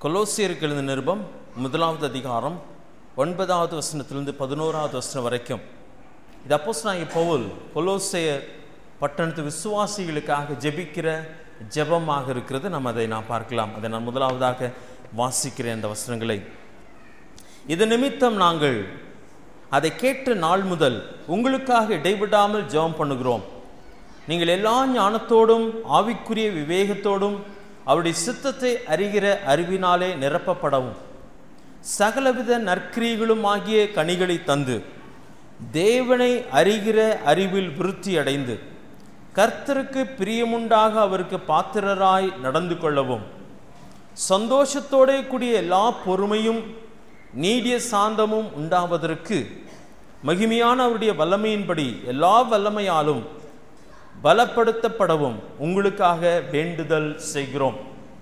கொலோசியருக்கு எழுந்த நிருபம் முதலாவது அதிகாரம் ஒன்பதாவது வசனத்திலிருந்து பதினோராவது வசனம் வரைக்கும் இது அப்போஸ் நான் பவுல் கொலோசையர் பட்டணத்து விசுவாசிகளுக்காக ஜெபிக்கிற ஜெபமாக இருக்கிறது நம்ம அதை நான் பார்க்கலாம் அதை நான் முதலாவதாக வாசிக்கிறேன் அந்த வசனங்களை இது நிமித்தம் நாங்கள் அதை கேட்ட நாள் முதல் உங்களுக்காக இடைவிடாமல் ஜெபம் பண்ணுகிறோம் நீங்கள் எல்லா ஞானத்தோடும் ஆவிக்குரிய விவேகத்தோடும் அவருடைய சித்தத்தை அறிகிற அறிவினாலே நிரப்பப்படவும் சகலவித நற்கிரிகளும் ஆகிய கனிகளை தந்து தேவனை அறிகிற அறிவில் விருத்தி அடைந்து கர்த்தருக்கு பிரியமுண்டாக அவருக்கு பாத்திரராய் நடந்து கொள்ளவும் சந்தோஷத்தோடே கூடிய எல்லா பொறுமையும் நீடிய சாந்தமும் உண்டாவதற்கு மகிமையான அவருடைய வல்லமையின்படி எல்லா வல்லமையாலும் பலப்படுத்தப்படவும் உங்களுக்காக வேண்டுதல் செய்கிறோம்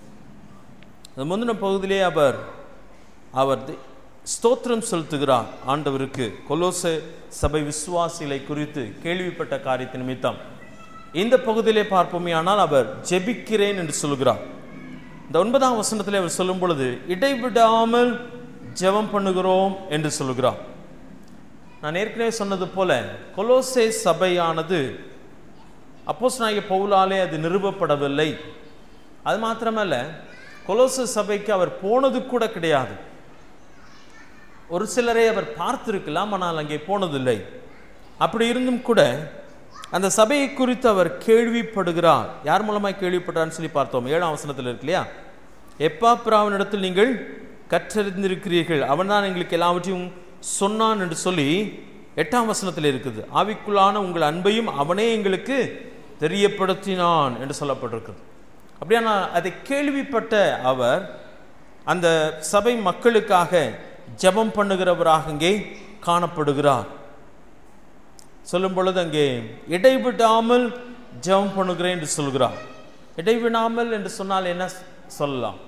அது முந்தின பகுதியிலே அவர் அவர் தி- ஸ்தோத்திரம் செலுத்துகிறார் ஆண்டவருக்கு கொலோச சபை விசுவாசிகளை குறித்து கேள்விப்பட்ட காரியத்தின் நிமித்தம் இந்த பகுதியிலே பார்ப்போமே ஆனால் அவர் ஜெபிக்கிறேன் என்று சொல்கிறார் இந்த ஒன்பதாம் வசனத்திலே அவர் சொல்லும் பொழுது இடைவிடாமல் ஜெபம் பண்ணுகிறோம் என்று சொல்கிறார் நான் ஏற்கனவே சொன்னது போல கொலோசே சபையானது அப்போஸ் நாய பவுலாலே அது நிறுவப்படவில்லை அது மாத்திரமல்ல கொலோச சபைக்கு அவர் போனது கூட கிடையாது ஒரு சிலரை அவர் பார்த்திருக்கலாம் ஆனால் அங்கே போனதில்லை அப்படி இருந்தும் கூட அந்த சபையை குறித்து அவர் கேள்விப்படுகிறார் யார் மூலமாய் கேள்விப்பட்டார்னு சொல்லி பார்த்தோம் ஏழாம் வசனத்தில் இருக்கு இல்லையா எப்பாப்பிராவினிடத்தில் நீங்கள் கற்றறிந்திருக்கிறீர்கள் அவன்தான் எங்களுக்கு எல்லாவற்றையும் சொன்னான் என்று சொல்லி எட்டாம் வசனத்தில் இருக்குது ஆவிக்குள்ளான உங்கள் அன்பையும் அவனே எங்களுக்கு தெரியப்படுத்தினான் என்று சொல்லப்பட்டிருக்கிறது அப்படியானா அதை கேள்விப்பட்ட அவர் அந்த சபை மக்களுக்காக ஜெபம் பண்ணுகிறவராக அங்கே காணப்படுகிறார் சொல்லும் பொழுது அங்கே இடைவிடாமல் ஜெபம் பண்ணுகிறேன் என்று சொல்கிறார் இடைவிடாமல் என்று சொன்னால் என்ன சொல்லலாம்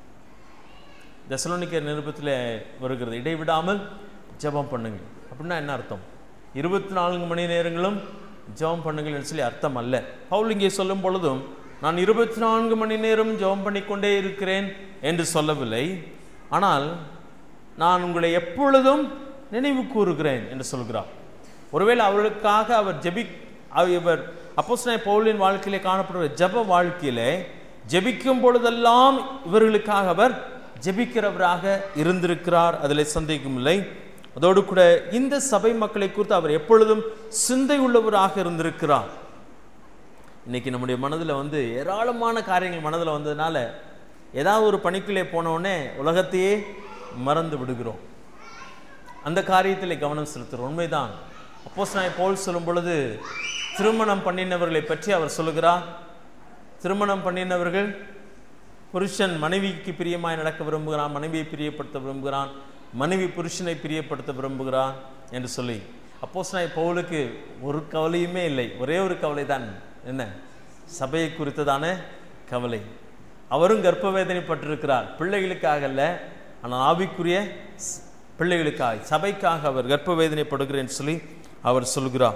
தெசலோனிக்க நிருபத்தில் வருகிறது இடைவிடாமல் ஜெபம் பண்ணுங்க அப்படின்னா என்ன அர்த்தம் இருபத்தி நான்கு மணி நேரங்களும் ஜெபம் பண்ணுங்கள்னு சொல்லி அர்த்தம் அல்ல பவுல் இங்கே சொல்லும் பொழுதும் நான் இருபத்தி நான்கு மணி நேரம் ஜெபம் பண்ணிக்கொண்டே இருக்கிறேன் என்று சொல்லவில்லை ஆனால் நான் உங்களை எப்பொழுதும் நினைவு கூறுகிறேன் என்று சொல்கிறார் ஒருவேளை அவர்களுக்காக அவர் ஜெபி அவ- இவர் அப்போஸ்தலனாகிய பவுலின் வாழ்க்கையிலே காணப்படுகிற ஜெப வாழ்க்கையிலே ஜெபிக்கும் பொழுதெல்லாம் இவர்களுக்காக அவர் ஜெபிக்கிறவராக இருந்திருக்கிறார் அதில் சந்தேகம் இல்லை அதோடு கூட இந்த சபை மக்களை குறித்து அவர் எப்பொழுதும் சிந்தை உள்ளவராக இருந்திருக்கிறார் இன்னைக்கு நம்முடைய மனதில் வந்து ஏராளமான காரியங்கள் மனதில் வந்ததுனால ஏதாவது ஒரு பணிக்குள்ளே போன உடனே உலகத்தையே மறந்து விடுகிறோம் அந்த காரியத்தில் கவனம் செலுத்துகிறோம் உண்மைதான் அப்போஸ் நான் போல் சொல்லும் பொழுது திருமணம் பண்ணினவர்களை பற்றி அவர் சொல்லுகிறார் திருமணம் பண்ணினவர்கள் புருஷன் மனைவிக்கு பிரியமாய் நடக்க விரும்புகிறான் மனைவியை பிரியப்படுத்த விரும்புகிறான் மனைவி புருஷனை பிரியப்படுத்த விரும்புகிறான் என்று சொல்லி அப்போஸ் நான் பவுலுக்கு ஒரு கவலையுமே இல்லை ஒரே ஒரு கவலை தான் என்ன சபையை குறித்ததான கவலை அவரும் கர்ப்ப வேதனைப்பட்டிருக்கிறார் பிள்ளைகளுக்காக அல்ல ஆனால் ஆவிக்குரிய ஸ்- பிள்ளைகளுக்காக சபைக்காக அவர் கர்ப்ப வேதனைப்படுகிறேன் சொல்லி அவர் சொல்கிறார்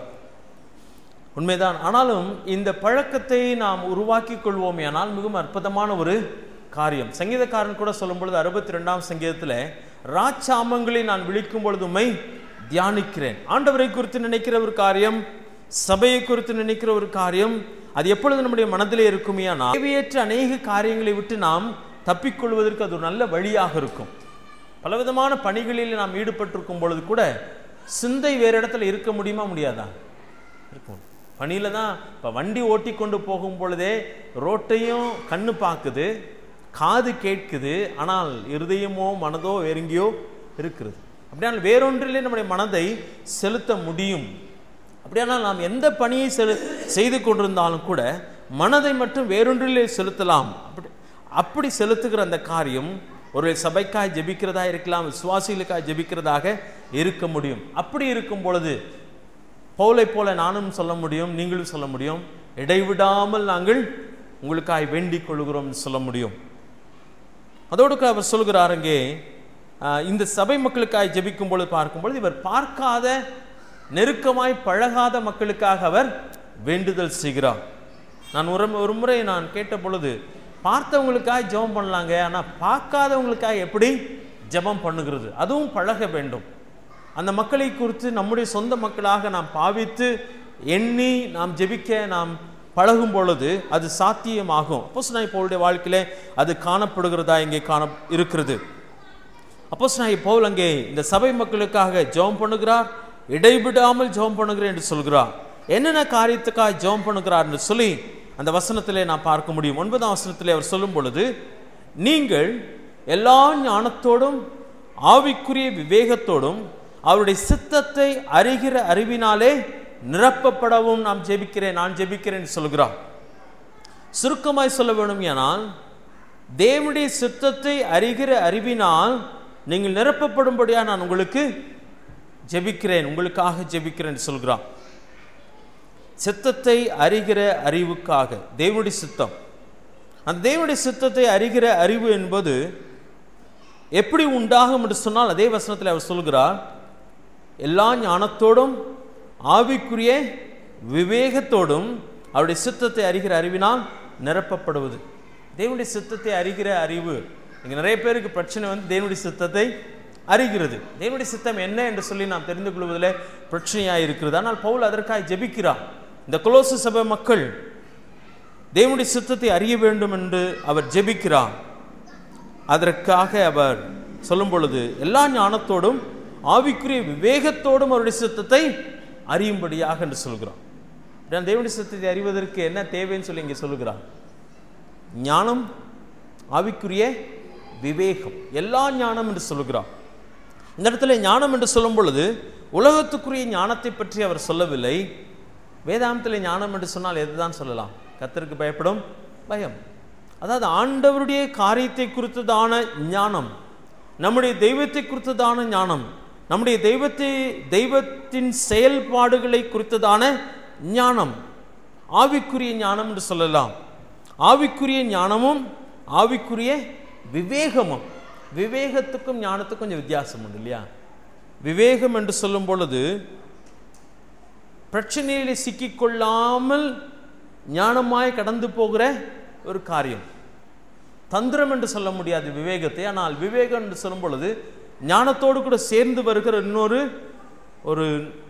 உண்மைதான் ஆனாலும் இந்த பழக்கத்தை நாம் உருவாக்கி கொள்வோமே ஆனால் மிகவும் அற்புதமான ஒரு காரியம் சங்கீதக்காரன் கூட சொல்லும் பொழுது அறுபத்தி ரெண்டாம் சங்கீதத்தில் ராச்சாமங்களை நான் விழிக்கும் பொழுது உம்மை தியானிக்கிறேன் ஆண்டவரை குறித்து நினைக்கிற ஒரு காரியம் சபையை குறித்து நினைக்கிற ஒரு காரியம் அது எப்பொழுது நம்முடைய மனதிலே இருக்குமே ஆனால் தேவையற்ற அநேக காரியங்களை விட்டு நாம் தப்பிக்கொள்வதற்கு அது ஒரு நல்ல வழியாக இருக்கும் பலவிதமான பணிகளில் நாம் ஈடுபட்டிருக்கும் பொழுது கூட சிந்தை வேறு இடத்துல இருக்க முடியுமா முடியாதா இருக்கும் பணியில தான் இப்போ வண்டி ஓட்டி கொண்டு போகும் பொழுதே ரோட்டையும் கண்ணு பார்க்குது காது கேட்குது ஆனால் இருதயமோ மனதோ வேற எங்கேயோ இருக்கிறது அப்படியானால் வேறொன்றிலே நம்முடைய மனதை செலுத்த முடியும் அப்படியானால் நாம் எந்த பணியை செலு செய்து கொண்டிருந்தாலும் கூட மனதை மட்டும் வேறொன்றிலே செலுத்தலாம் அப்படி அப்படி செலுத்துகிற அந்த காரியம் ஒரு சபைக்காய் ஜெபிக்கிறதா இருக்கலாம் விசுவாசிகளுக்காய் ஜெபிக்கிறதாக இருக்க முடியும் அப்படி இருக்கும் பொழுது பவுலை போல நானும் சொல்ல முடியும் நீங்களும் சொல்ல முடியும் இடைவிடாமல் நாங்கள் உங்களுக்காய் வேண்டிக் கொள்கிறோம் என்று சொல்ல முடியும் அதோடு கூட அவர் சொல்கிறார் அங்கே ஆஹ், இந்த சபை மக்களுக்காய் ஜெபிக்கும் பொழுது பார்க்கும் பொழுது இவர் பார்க்காத நெருக்கமாய் பழகாத மக்களுக்காக அவர் வேண்டுதல் செய்கிறார் நான் ஒரு ஒரு முறை நான் கேட்ட பொழுது பார்த்தவங்களுக்காக ஜெபம் பண்ணலாங்க ஆனால் பார்க்காதவங்களுக்காக எப்படி ஜெபம் பண்ணுகிறது அதுவும் பழக வேண்டும் அந்த மக்களை குறித்து நம்முடைய சொந்த மக்களாக நாம் பாவித்து எண்ணி நாம் ஜெபிக்க நாம் பழகும் பொழுது அது சாத்தியமாகும் அப்போஸ் நான் இப்போவுடைய வாழ்க்கையில அது காணப்படுகிறதா இங்கே காண இருக்கிறது அப்போஸ் நான் பவுல் அங்கே இந்த சபை மக்களுக்காக ஜெபம் பண்ணுகிறார் இடைவிடாமல் ஜெபம் பண்ணுகிறேன் என்று சொல்கிறார் என்னென்ன காரியத்துக்காக ஜெபம் பண்ணுகிறார் என்று சொல்லி அந்த வசனத்திலே நான் பார்க்க முடியும் ஒன்பதாம் வசனத்திலே அவர் சொல்லும் பொழுது நீங்கள் எல்லா ஞானத்தோடும் ஆவிக்குரிய விவேகத்தோடும் அவருடைய சித்தத்தை அறிகிற அறிவினாலே நிரப்பப்படவும் நாம் ஜெபிக்கிறேன் நான் ஜெபிக்கிறேன் என்று சொல்கிறார் சுருக்கமாய் சொல்ல வேண்டும் ஏனால் தேவனுடைய சித்தத்தை அறிகிற அறிவினால் நீங்கள் நிரப்பப்படும்படியா நான் உங்களுக்கு ஜெபிக்கிறேன் உங்களுக்காக ஜெபிக்கிறேன் என்று சொல்கிறான் சித்தத்தை அறிகிற அறிவுக்காக தேவனுடைய சித்தம் அந்த தேவனுடைய சித்தத்தை அறிகிற அறிவு என்பது எப்படி உண்டாகும் என்று சொன்னால் அதே வசனத்தில் அவர் சொல்கிறார் எல்லா ஞானத்தோடும் ஆவிக்குரிய விவேகத்தோடும் அவருடைய சித்தத்தை அறிகிற அறிவினால் நிரப்பப்படுவது தேவனுடைய சித்தத்தை அறிகிற அறிவு இங்கே நிறைய பேருக்கு பிரச்சனை வந்து தேவனுடைய சித்தத்தை அறிகிறது தேவனுடைய சித்தம் என்ன என்று சொல்லி நாம் தெரிந்து கொள்வதில் பிரச்சனையாக இருக்கிறது ஆனால் பவுல் அதற்காக ஜெபிக்கிறார் இந்த கொலோசு சபை மக்கள் தேவனுடைய சித்தத்தை அறிய வேண்டும் என்று அவர் ஜெபிக்கிறார் அதற்காக அவர் சொல்லும் பொழுது எல்லா ஞானத்தோடும் ஆவிக்குரிய விவேகத்தோடும் அவருடைய சித்தத்தை அறியும்படியாக என்று சொல்கிறான் நான் தேவனுடைய சித்தத்தை அறிவதற்கு என்ன தேவைன்னு சொல்லி இங்கே சொல்லுகிறார் ஞானம் ஆவிக்குரிய விவேகம் எல்லா ஞானம் என்று சொல்லுகிறார் இந்த இடத்துல ஞானம் என்று சொல்லும் பொழுது உலகத்துக்குரிய ஞானத்தை பற்றி அவர் சொல்லவில்லை வேதாந்தத்தில் ஞானம் என்று சொன்னால் எதுதான் சொல்லலாம் கத்தருக்கு பயப்படும் பயம் அதாவது ஆண்டவருடைய காரியத்தை குறித்ததான ஞானம் நம்முடைய தெய்வத்தை குறித்ததான ஞானம் நம்முடைய தெய்வத்தை தெய்வத்தின் செயல்பாடுகளை குறித்ததான ஞானம் ஆவிக்குரிய ஞானம் என்று சொல்லலாம் ஆவிக்குரிய ஞானமும் ஆவிக்குரிய விவேகமும் விவேகத்துக்கும் ஞானத்துக்கும் கொஞ்சம் வித்தியாசம் உண்டு இல்லையா விவேகம் என்று சொல்லும் பொழுது பிரச்சனையில சிக்கிக்கொள்ளாமல் ஞானமாய் கடந்து போகிற ஒரு காரியம் தந்திரம் என்று சொல்ல முடியாது விவேகத்தை ஆனால் விவேகம் என்று சொல்லும் பொழுது ஞானத்தோடு கூட சேர்ந்து வருகிற இன்னொரு ஒரு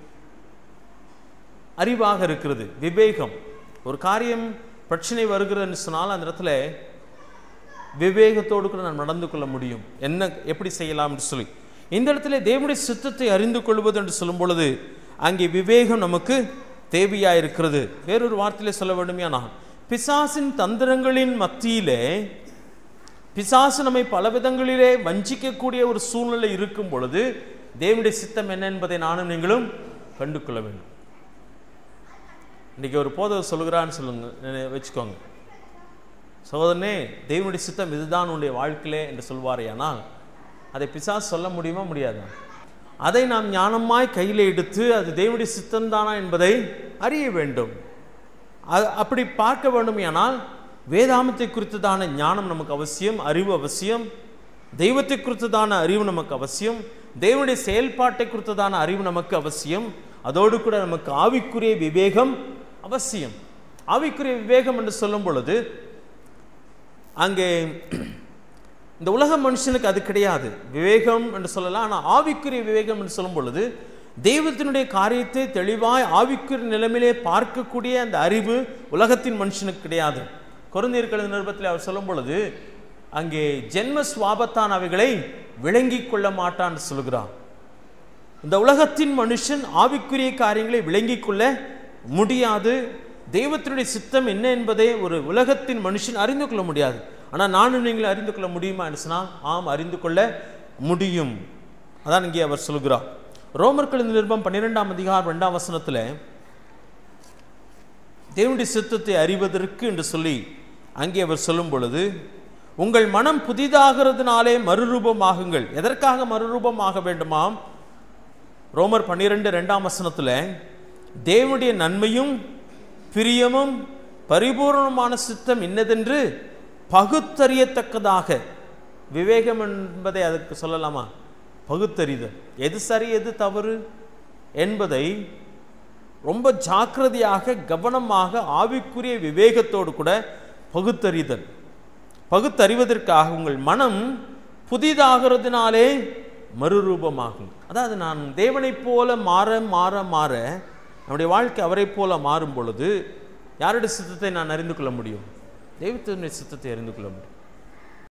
அறிவாக இருக்கிறது விவேகம் ஒரு காரியம் பிரச்சனை வருகிறதுன்னு சொன்னால் அந்த இடத்துல விவேகத்தோடு கூட நான் நடந்து கொள்ள முடியும் என்ன எப்படி செய்யலாம் என்று சொல்லி இந்த இடத்துல தேவனுடைய சித்தத்தை அறிந்து கொள்வது என்று சொல்லும் பொழுது அங்கே விவேகம் நமக்கு தேவையாக இருக்கிறது வேறொரு வார்த்தையிலே சொல்ல வேண்டுமையானால் பிசாசின் தந்திரங்களின் மத்தியிலே பிசாசு நம்மை பல விதங்களிலே வஞ்சிக்கக்கூடிய ஒரு சூழ்நிலை இருக்கும் பொழுது தேவனுடைய சித்தம் என்ன என்பதை நானும் நீங்களும் கண்டு கொள்ள வேண்டும் இன்னைக்கு ஒரு போதவர் சொல்லுகிறான்னு சொல்லுங்க நினை- வச்சுக்கோங்க சகோதரனே தேவனுடைய சித்தம் இதுதான் உன்னுடைய வாழ்க்கையிலே என்று சொல்வாரேயானால் அதை பிசாசு சொல்ல முடியுமா முடியாதா அதை நாம் ஞானமாய் கையில் எடுத்து அது தேவனுடைய சித்தம்தானா என்பதை அறிய வேண்டும் அது அப்படி பார்க்க வேண்டுமானால் வேதாமத்தை குறித்ததான ஞானம் நமக்கு அவசியம் அறிவு அவசியம் தெய்வத்தை குறித்ததான அறிவு நமக்கு அவசியம் தேவனுடைய செயல்பாட்டை குறித்ததான அறிவு நமக்கு அவசியம் அதோடு கூட நமக்கு ஆவிக்குரிய விவேகம் அவசியம் ஆவிக்குரிய விவேகம் என்று சொல்லும் பொழுது அங்கே இந்த உலக மனுஷனுக்கு அது கிடையாது விவேகம் என்று சொல்லலாம் ஆனால் ஆவிக்குரிய விவேகம் என்று சொல்லும் பொழுது தெய்வத்தினுடைய காரியத்தை தெளிவாய் ஆவிக்குரிய நிலைமையிலே பார்க்கக்கூடிய அந்த அறிவு உலகத்தின் மனுஷனுக்கு கிடையாது குழந்தையர்கள் நிருபத்தில் அவர் சொல்லும் பொழுது அங்கே ஜென்ம சுவாபத்தான் அவைகளை விளங்கிக் கொள்ள மாட்டான்னு சொல்கிறார் இந்த உலகத்தின் மனுஷன் ஆவிக்குரிய காரியங்களை விளங்கிக் கொள்ள முடியாது தெய்வத்தினுடைய சித்தம் என்ன என்பதை ஒரு உலகத்தின் மனுஷன் அறிந்து கொள்ள முடியாது ஆனால் நானும் நீங்கள் அறிந்து கொள்ள முடியுமா என்று சொன்னால் ஆம் அறிந்து கொள்ள முடியும் அதான் இங்கே அவர் சொல்கிறார் ரோமர்கள் நிருபம் பன்னிரெண்டாம் அதிகாரம் ரெண்டாம் வசனத்தில் தேவனுடைய சித்தத்தை அறிவதற்கு என்று சொல்லி அங்கே அவர் சொல்லும் பொழுது உங்கள் மனம் புதிதாகிறதுனாலே மறுரூபமாகுங்கள் எதற்காக மறுரூபமாக வேண்டுமாம் ரோமர் பன்னிரெண்டு ரெண்டாம் வசனத்தில் தேவனுடைய நன்மையும் பிரியமும் பரிபூர்ணமான சித்தம் இன்னதென்று பகுத்தறியத்தக்கதாக விவேகம் என்பதை அதற்கு சொல்லலாமா பகுத்தறிதல் எது சரி எது தவறு என்பதை ரொம்ப ஜாக்கிரதையாக கவனமாக ஆவிக்குரிய விவேகத்தோடு கூட பகுத்தறிதல் பகுத்தறிவதற்காக உங்கள் மனம் புதிதாகிறதுனாலே மறுரூபமாகும் அதாவது நான் தேவனைப் போல மாற மாற மாற நம்முடைய வாழ்க்கை அவரைப் போல மாறும் பொழுது யாருடைய சித்தத்தை நான் அறிந்து கொள்ள முடியும் தெய்வத்தினுடைய சித்தத்தை அறிந்து கொள்ள முடியும்